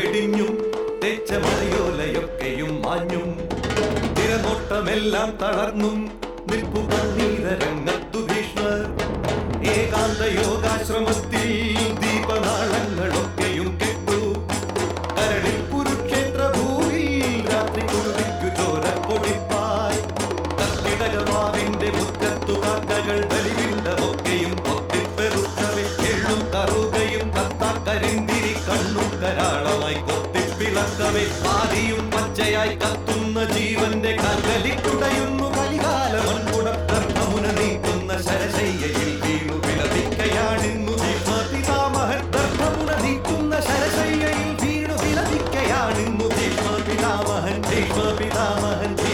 വെടിഞ്ഞും തെച്ച മലയോലയൊക്കെയും മാഞ്ഞും തിരനോട്ടമെല്ലാം തളർന്നും നിൽപ്പു കണ്ണീരരങ്ങത്തു ഭീഷ്മർ ഏകാന്ത യോഗാശ്രമത്തിൽ ദീപനാളങ്ങളൊക്കെയും കെട്ടു കരളിൽ കുരുക്ഷേത്ര ഭൂമിയിൽ രാത്രി കുളിക്കു ചോരപ്പൊടിപ്പായി കത്തിടകമാവിന്റെ മുറ്റത്തു കാക്കകൾ ബലിവിണ്ടമൊക്കെയും കൊത്തിപ്പെറുക്കവെ എള്ളും കറുകയും കത്താക്കരിന്തിരി കണ്ണും കരാളമായി കൊത്തിപ്പിളക്കവെ ആദിയും പച്ചയായി കത്തുന്ന ജീവന്റെ കൽകലിക്കുടയുന്നു കലികാല മൺകുടം ധർമ്മമുന നീക്കുന്ന ശരശയ്യയിൽ വീണു വിലപിക്കയാണിന്നു ഭീഷ്മ പിതാമഹൻ ധർമ്മമുന നീക്കുന്ന ശരശയ്യയിൽ വീണു വിലപിക്കയാണിന്നു ഭീഷ്മ പിതാമഹൻ ഭീഷ്മ പിതാമഹൻ